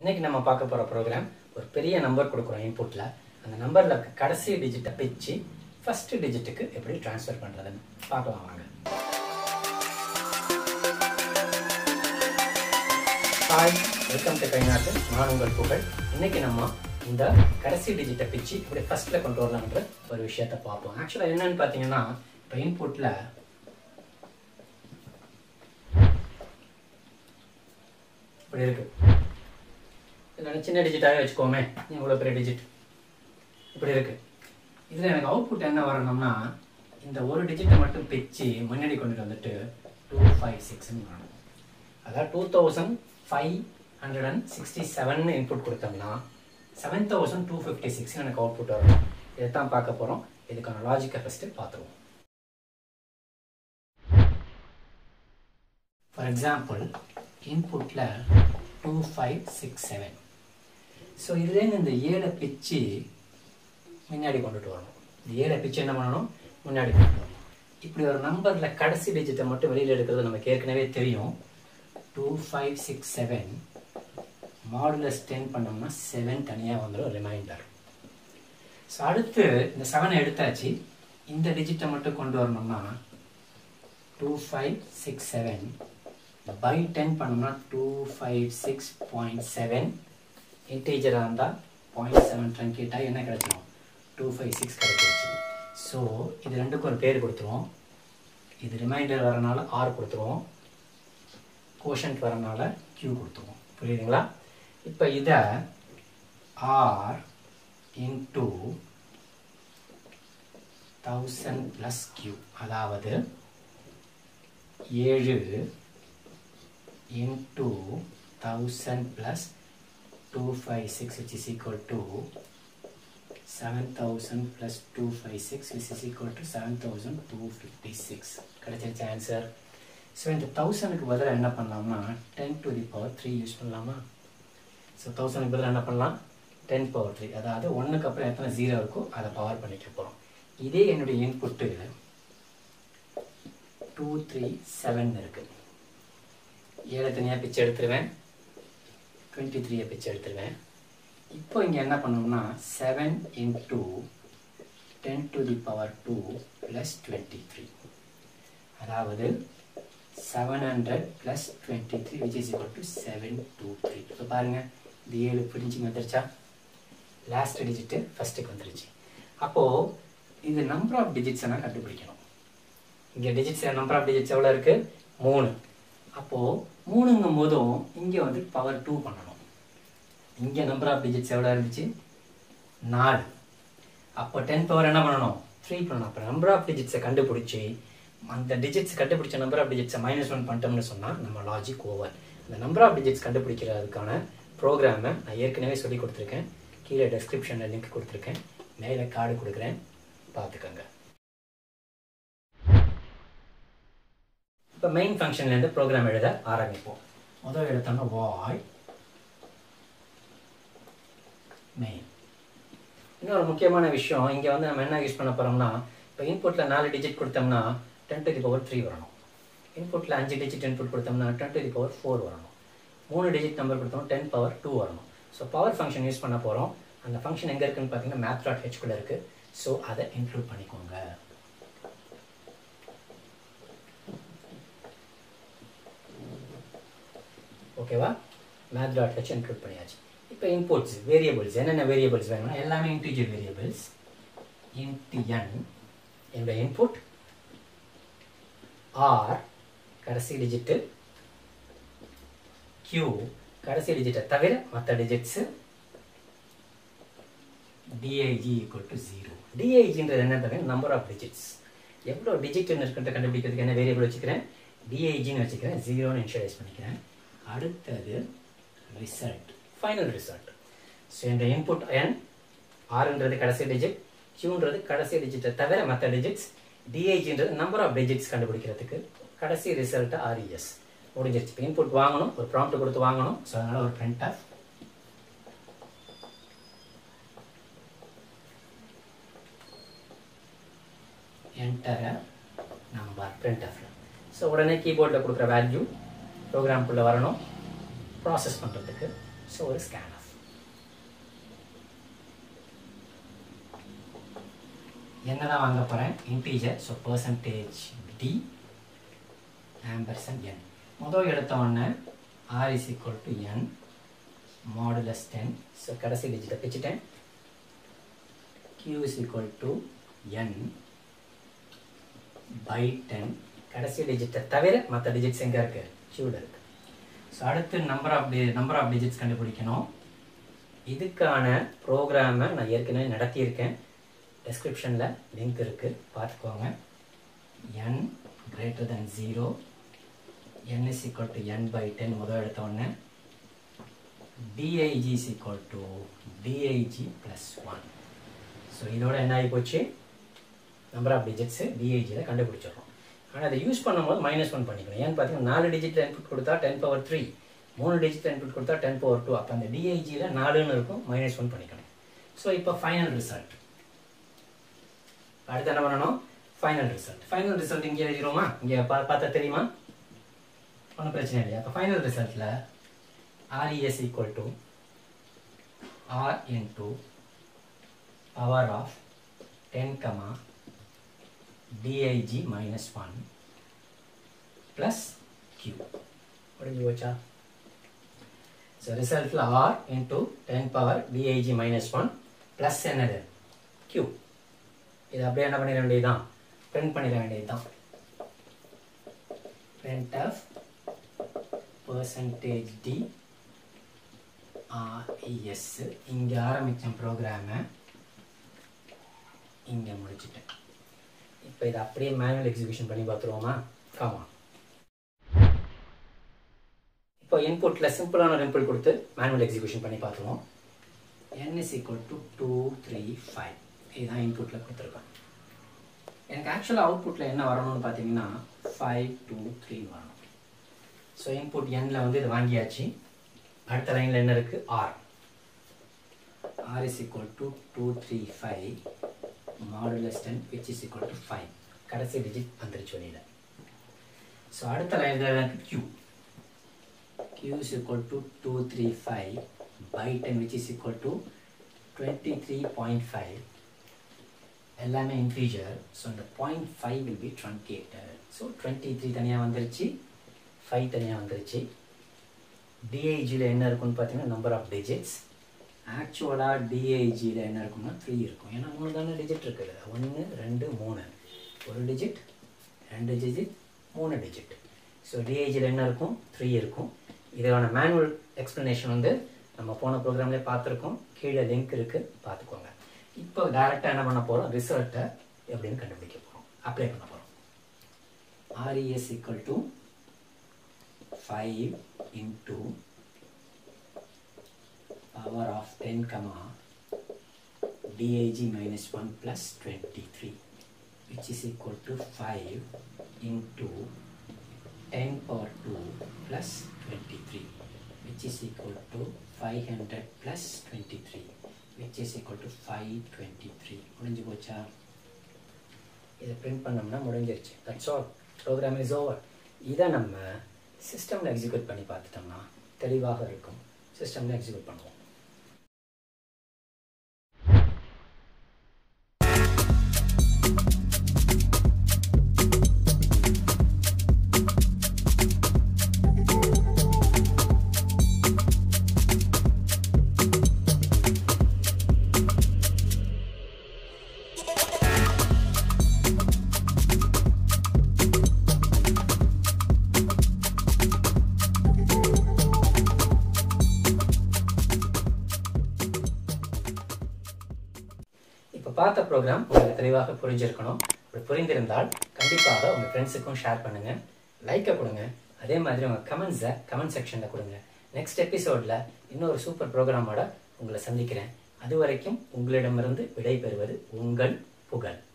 இன்னைக்கு நம்ம பார்க்க போகிற ப்ரோக்ராம் ஒரு பெரிய நம்பர் கொடுக்குறோம் இன்புட்டில் அந்த நம்பரில் கடைசி டிஜிட்டை பிச்சு ஃபர்ஸ்ட் டிஜிட்டுக்கு எப்படி ட்ரான்ஸ்ஃபர் பண்ணுறதுன்னு பார்க்கலாம் வாங்க ஹாய் வெல்கம் டு கைநாட்டு நான் உங்கள் புகழ் இன்னைக்கு நம்ம இந்த கடைசி டிஜிட்டை பிச்சு இப்படி ஃபர்ஸ்ட்டில் கொண்டு வரலான்ற ஒரு விஷயத்தை பார்ப்போம் ஆக்சுவலாக என்னன்னு பார்த்தீங்கன்னா இப்போ இன்புட்டில் இப்படி இருக்கு இதில் சின்ன டிஜிட்டாகவே வச்சுக்கோமே இவ்வளோ பெரிய டிஜிட் இப்படி இருக்கு இதில் எனக்கு அவுட்புட் என்ன வரணும்னா இந்த ஒரு டிஜிட்டை மட்டும் பிச்சு முன்னாடி கொண்டுட்டு வந்துட்டு டூ ஃபைவ் சிக்ஸ்னு வரணும் அதாவது two thousand five hundred and sixty seven input கொடுத்தோம்னா seven thousand two fifty six எனக்கு அவுட்புட் வரணும் இதை தான் பார்க்க போகிறோம் இதுக்கான லாஜிக்கை ஃபஸ்ட்டு பார்த்துருவோம் ஃபார் எக்ஸாம்பிள் இன்புட்டில் two five six seven so இதுலேருந்து இந்த ஏழை பிச்சு முன்னாடி கொண்டுட்டு வரணும் இந்த ஏழை பிச்சு என்ன பண்ணணும் முன்னாடி கொண்டு வரணும் இப்படி ஒரு நம்பரில் கடைசி டிஜிட்டை மட்டும் வெளியில் எடுக்கிறது நமக்கு ஏற்கனவே தெரியும் two five six seven modulus ten பண்ணோம்னா செவன் தனியாக வந்துடும் ரிமைண்டர் ஸோ அடுத்து இந்த செவனை எடுத்தாச்சு இந்த டிஜிட்டை மட்டும் கொண்டு வரணும்னா two five six seven by ten பண்ணோம்னா two five six point seven இன்டீஜராக இருந்தால் பாயிண்ட் செவன் ட்ரங்கேட்டாக என்ன கிடைச்சிடும் டூ ஃபைவ் சிக்ஸ் கிடைச்சிருச்சு ஸோ இது ரெண்டுக்கும் ஒரு பேர் கொடுத்துருவோம் இது ரிமைண்டர் வரனால ஆர் கொடுத்துருவோம் கோஷன்ட் வரனால கியூ கொடுத்துருவோம் புரியுதுங்களா இப்போ இதை R into thousand plus Q அதாவது ஏழு into 1000 plus 256 which is equal to 7000 plus 256 which is equal to 7256 கிடைச்சிருச்சு ஆன்சர் ஸோ இந்த தௌசண்ட்க்கு பதிலாக என்ன பண்ணலாம்னா ten to the power three use பண்ணலாமா ஸோ தௌசண்ட்க்கு பதிலாக என்ன பண்ணலாம் டென் பவர் த்ரீ அதாவது ஒன்றுக்கு அப்புறம் எத்தனை ஜீரோ இருக்கோ அதை பவர் பண்ணிக்க போகிறோம் இதே என்னுடைய இன்புட்டு டூ த்ரீ செவன் இருக்குது ஏழை தனியாக பிச்சை எடுத்துருவேன் டுவெண்ட்டி த்ரீயை பிச்சை எடுத்துருவேன் இப்போ இங்கே என்ன பண்ணோம்னா seven into ten to the power two plus twenty three அதாவது seven hundred plus twenty three which is equal to seven two three இப்போ பாருங்கள் இந்த ஏழு பிரிஞ்சு வந்துருச்சா லாஸ்ட் டிஜிட்டு ஃபஸ்ட்டுக்கு வந்துருச்சு அப்போது இது நம்பர் ஆஃப் டிஜிட்ஸை நான் கண்டுபிடிக்கணும் இங்கே டிஜிட்ஸ் நம்பர் ஆஃப் டிஜிட்ஸ் எவ்வளோ இருக்குது மூணு அப்போது மூணுங்கும் போதும் இங்கே வந்து பவர் டூ பண்ணணும் இங்கே நம்பர் ஆஃப் டிஜிட்ஸ் எவ்வளோ இருந்துச்சு நாலு அப்போ டென் பவர் என்ன பண்ணணும் த்ரீ பண்ணணும் அப்போ நம்பர் ஆஃப் டிஜிட்ஸை கண்டுபிடிச்சி அந்த டிஜிட்ஸ் கண்டுபிடிச்ச நம்பர் ஆஃப் டிஜிட்ஸை மைனஸ் ஒன் பண்ணிட்டோம்னு சொன்னால் நம்ம லாஜிக் ஓவர் அந்த நம்பர் ஆஃப் டிஜிட்ஸ் கண்டுபிடிக்கிறதுக்கான ப்ரோக்ராமை நான் ஏற்கனவே சொல்லி கொடுத்துருக்கேன் கீழே டெஸ்கிரிப்ஷனில் லிங்க் கொடுத்துருக்கேன் மேலே கார்டு கொடுக்குறேன் பார்த்துக்கோங்க இப்போ மெயின் ஃபங்க்ஷன்லேருந்து ப்ரோக்ராம் எழுத ஆரம்பிப்போம் முதல் எழுத்தோம்னா வாய் மெயின் இன்னொரு முக்கியமான விஷயம் இங்கே வந்து நம்ம என்ன யூஸ் பண்ண போகிறோம்னா இப்போ இன்புட்டில் நாலு டிஜிட் கொடுத்தோம்னா ten to the power three வரணும் இன்புட்டில் அஞ்சு டிஜிட் இன்புட் கொடுத்தோம்னா ten to the power four வரணும் மூணு டிஜிட் நம்பர் கொடுத்தோம் டென் பவர் டூ வரணும் ஸோ பவர் ஃபங்க்ஷன் யூஸ் பண்ண போகிறோம் அந்த ஃபங்க்ஷன் எங்கே இருக்குன்னு பார்த்தீங்கன்னா மேத் டாட் ஹெச்குள்ளே இருக்குது ஸோ அதை இன்க்ளூட் பண்ணிக்கோங்க ஓகேவா மேத் டாட் ஹெச் இன்க்ளூட் பண்ணியாச்சு இப்போ இன்புட்ஸ் வேரியபிள்ஸ் என்னென்ன வேரியபிள்ஸ் வேணும்னா எல்லாமே இன்டீஜர் வேரியபிள்ஸ் இன்டி என் என்னுடைய இன்புட் ஆர் கடைசி டிஜிட்டு கியூ கடைசி டிஜிட்டை தவிர மற்ற digits DIG equal to zero டிஐஜின்றது என்ன தவிர நம்பர் ஆஃப் டிஜிட்ஸ் எவ்வளோ டிஜிட்னு இருக்குன்ற கண்டுபிடிக்கிறதுக்கு என்ன வேரியபிள் வச்சுக்கிறேன் டிஐஜின்னு வச்சுக்கிறேன் ஜீரோன்னு இன்ஷியலைஸ் பண்ணிக்கிறேன் அடுத்தது ரிசல்ட் ஃபைனல் ரிசல்ட் ஸோ இந்த இன்புட் என் ஆறுன்றது கடைசி டிஜிட் கியூன்றது கடைசி டிஜிட்டை தவிர மற்ற டிஜிட்ஸ் டிஐஜின்றது நம்பர் ஆஃப் டிஜிட்ஸ் கண்டுபிடிக்கிறதுக்கு கடைசி ரிசல்ட் ஆர்இஎஸ் முடிஞ்சிருச்சு இப்போ இன்புட் வாங்கணும் ஒரு ப்ராம்ப்ட் கொடுத்து வாங்கணும் ஸோ அதனால் ஒரு printf enter number printf so உடனே கீபோர்டில் கொடுக்குற வேல்யூ ப்ரோக்ராம்குள்ளே வரணும் ப்ராசஸ் பண்ணுறதுக்கு ஸோ ஒரு ஸ்கேன் ஆஃப் என்னதான் வாங்க போகிறேன் integer so percentage D ampersand N முதல் எடுத்த உடனே R is equal to N modulus ten so கடைசி டிஜிட்டை பிச்சுட்டேன் q is equal to n by 10 கடைசி டிஜிட்டை தவிர மற்ற டிஜிட்ஸ் எங்கே இருக்கு க்யூவில் இருக்கு ஸோ அடுத்து number of D number of digits கண்டுபிடிக்கணும் இதுக்கான ப்ரோக்ராமை நான் ஏற்கனவே நடத்தியிருக்கேன் டெஸ்கிரிப்ஷனில் லிங்க் இருக்குது பார்த்துக்கோங்க n greater than 0 n is equal to n by 10 முதல் எடுத்த உடனே dig is equal to dig plus 1 so இதோட என்ன ஆகி போச்சு நம்பர் ஆஃப் டிஜிட்ஸு டிஐஜியில் கண்டுபிடிச்சிடுறோம் ஆனால் அதை யூஸ் பண்ணும்போது மைனஸ் ஒன் பண்ணிக்கணும் ஏன்னு பார்த்தீங்கன்னா நாலு டிஜிட்டில் இன்புட் கொடுத்தா டென் பவர் த்ரீ மூணு டிஜிட்டில் இன்புட் கொடுத்தா டென் பவர் டூ அப்போ அந்த டிஐஜியில் நாலுன்னு இருக்கும் மைனஸ் ஒன் பண்ணிக்கணும் ஸோ இப்போ ஃபைனல் ரிசல்ட் அடுத்து என்ன பண்ணணும் ஃபைனல் ரிசல்ட் ஃபைனல் ரிசல்ட் இங்கே எழுதிடுவோமா இங்கே பா பார்த்தா தெரியுமா ஒன்றும் பிரச்சனை இல்லையா அப்போ ஃபைனல் ரிசல்ட்டில் R E S equal to R into power of 10 comma dig minus 1 plus q முடிஞ்சு போச்சா ஸோ ரிசல்ட்டில் r into ten power DIG minus one plus என்னது q இது அப்படியே என்ன பண்ணிட வேண்டியதுதான் பிரிண்ட் பண்ணிட வேண்டியதுதான் print of percentage d RES இங்கே ஆரம்பித்த ப்ரோக்ராமை இங்கே முடிச்சிட்டேன் இப்போ இதை அப்படியே மேனுவல் எக்ஸிக்யூஷன் பண்ணி பார்த்துருவோமா காமா இப்போ இன்புட்டில் சிம்பிளான ஒரு இன்புட் கொடுத்து மேனுவல் எக்ஸிக்யூஷன் பண்ணி பார்த்துருவோம் n is equal to two three five இதுதான் இன்புட்டில் கொடுத்துருக்கோம் எனக்கு ஆக்சுவலாக அவுட்புட்டில் என்ன வரணும்னு பார்த்தீங்கன்னா ஃபைவ் டூ த்ரீ வரணும் ஸோ இன்புட் எண்ணில் வந்து இது வாங்கியாச்சு அடுத்த லைனில் என்ன இருக்குது R R is equal to two three five modulus ten which is equal to five கடைசி டிஜிட் வந்துருச்சு வெளியில் ஸோ அடுத்த லைனில் எனக்கு Q Q is equal to two three five by ten which is equal to twenty three point five எல்லாமே integer so இந்த point five will be truncated so twenty three தனியாக வந்துருச்சு ஃபைவ் தனியாக வந்துருச்சு டிஐஜியில் என்ன இருக்குன்னு பார்த்தீங்கன்னா நம்பர் ஆஃப் டிஜிட்ஸ் ஆக்சுவலாக டிஐஜியில் என்ன இருக்கும்னா த்ரீ இருக்கும் ஏன்னா மூணு தானே டிஜிட் இருக்குது ஒன்று ரெண்டு மூணு ஒரு டிஜிட் ரெண்டு டிஜிட் மூணு டிஜிட் ஸோ டிஐஜியில் என்ன இருக்கும் த்ரீ இருக்கும் இதோட மேனுவல் எக்ஸ்ப்ளனேஷன் வந்து நம்ம போன ப்ரோக்ராம்லேயே பார்த்துருக்கோம் கீழே லிங்க் இருக்குது பார்த்துக்கோங்க இப்போ டேரெக்டாக என்ன பண்ண போகிறோம் ரிசல்ட்டை எப்படின்னு கண்டுபிடிக்க போகிறோம் அப்ளை பண்ண போகிறோம் R E S equal to five into power of 10 comma dig minus 1 plus 23 which is equal to 5 into 10 power 2 plus 23 which is equal to 500 plus 23 which is equal to 523 முடிஞ்சு போச்சா இதை பிரிண்ட் பண்ணோம்னா முடிஞ்சிருச்சு that's all program is over இதை நம்ம சிஸ்டமில் execute பண்ணி பார்த்துட்டோம்னா தெளிவாக இருக்கும் சிஸ்டமில் எக்ஸிக்யூட் பண்ணுவோம் இப்போ பார்த்த ப்ரோக்ராம் உங்களுக்கு தெளிவாக புரிஞ்சிருக்கணும் அப்படி புரிந்திருந்தால் கண்டிப்பாக உங்கள் ஃப்ரெண்ட்ஸுக்கும் ஷேர் பண்ணுங்கள் லைக்கை கொடுங்க அதே மாதிரி உங்கள் கமெண்ட்ஸை கமெண்ட் செக்ஷனில் கொடுங்க நெக்ஸ்ட் எபிசோடில் இன்னொரு சூப்பர் ப்ரோக்ராமோட உங்களை சந்திக்கிறேன் அது வரைக்கும் உங்களிடமிருந்து விடை பெறுவது உங்கள் புகழ்